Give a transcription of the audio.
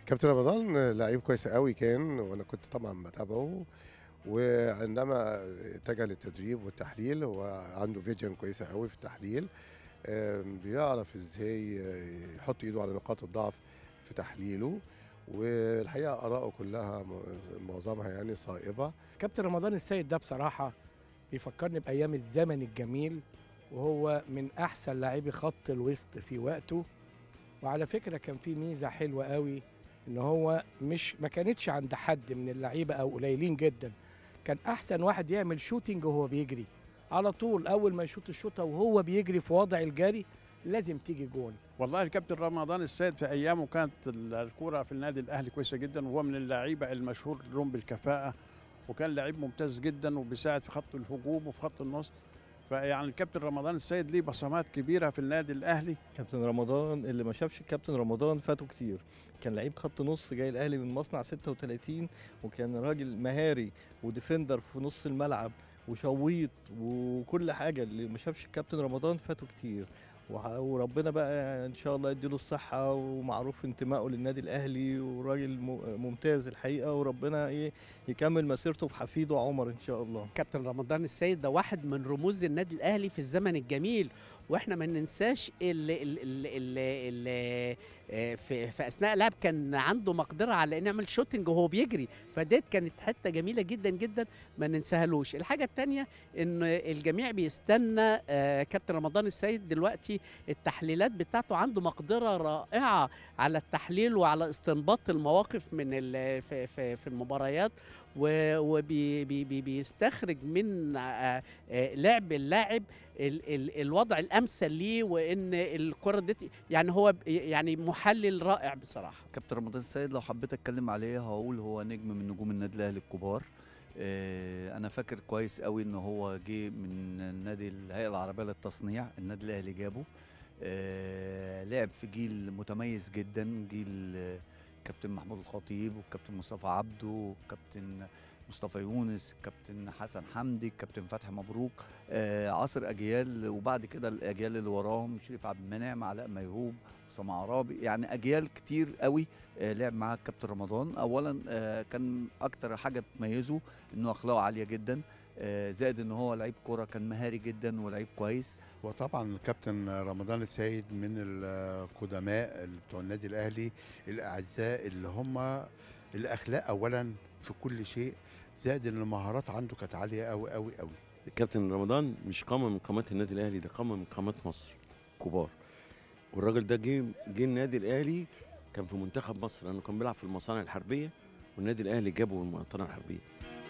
كابتن رمضان لعيب كويس قوي كان وانا كنت طبعا بتابعه وعندما اتجه للتدريب والتحليل هو عنده فيجن كويسه قوي في التحليل آم، بيعرف ازاي يحط ايده على نقاط الضعف في تحليله والحقيقه اراءه كلها م- معظمها يعني صائبه كابتن رمضان السيد ده بصراحة بيفكرني بأيام الزمن الجميل وهو من أحسن لاعبي خط الوسط في وقته وعلى فكرة كان في ميزة حلوة قوي إن هو مش ما كانتش عند حد من اللعيبة أو قليلين جدا كان أحسن واحد يعمل شوتينج وهو بيجري على طول أول ما يشوط الشوطة وهو بيجري في وضع الجري لازم تيجي جون والله الكابتن رمضان السيد في ايامه كانت ال- الكوره في النادي الاهلي كويسه جدا وهو من اللعيبه المشهور لهم بالكفاءه وكان لعيب ممتاز جدا وبيساعد في خط الهجوم وفي خط النص فيعني الكابتن رمضان السيد ليه بصمات كبيره في النادي الاهلي كابتن رمضان اللي ما شافش الكابتن رمضان فاته كتير كان لعيب خط نص جاي الاهلي من مصنع 36 وكان راجل مهاري وديفندر في نص الملعب وشويط وكل حاجه اللي ما شافش الكابتن رمضان فاته كتير وح- وربنا بقى ان شاء الله يديله الصحه ومعروف انتمائه للنادي الاهلي وراجل م- ممتاز الحقيقه وربنا ايه يكمل مسيرته في حفيده عمر ان شاء الله كابتن رمضان السيد ده واحد من رموز النادي الاهلي في الزمن الجميل واحنا ما ننساش اللي اللي اللي اللي في, في اثناء لعب كان عنده مقدره على انه يعمل شوتنج وهو بيجري فديت كانت حته جميله جدا جدا ما ننساهالوش الحاجه الثانيه ان الجميع بيستنى آه، كابتن رمضان السيد دلوقتي التحليلات بتاعته عنده مقدره رائعه على التحليل وعلى استنباط المواقف من ال- في, في, في المباريات وبيستخرج من آه، آه، لعب اللاعب ال- ال- الوضع الامثل ليه وان الكره دي يعني هو ب- يعني محلل رائع بصراحه كابتن رمضان السيد لو حبيت اتكلم عليه هقول هو نجم من نجوم النادي الاهلي الكبار آه، انا فاكر كويس قوي ان هو جه من النادي الهيئه العربيه للتصنيع النادي الاهلي جابه آه، لعب في جيل متميز جدا جيل آه، كابتن محمود الخطيب والكابتن مصطفى عبده والكابتن مصطفى يونس كابتن حسن حمدي كابتن فتحي مبروك آه، عصر اجيال وبعد كده الاجيال اللي وراهم شريف عبد المنعم علاء ميهوب اسامه عرابي يعني اجيال كتير قوي آه، لعب معاه الكابتن رمضان اولا آه، كان اكتر حاجه بتميزه انه اخلاقه عاليه جدا آه، زائد ان هو لعيب كوره كان مهاري جدا ولعيب كويس وطبعا الكابتن رمضان السيد من القدماء اللي بتوع النادي الاهلي الاعزاء اللي هم الاخلاق اولا في كل شيء زائد ان المهارات عنده كانت عاليه قوي قوي قوي الكابتن رمضان مش قامه من قامات النادي الاهلي ده قامه من قامات مصر كبار والراجل ده جه جه النادي الاهلي كان في منتخب مصر لانه كان بيلعب في المصانع الحربيه والنادي الاهلي جابه من المصانع الحربيه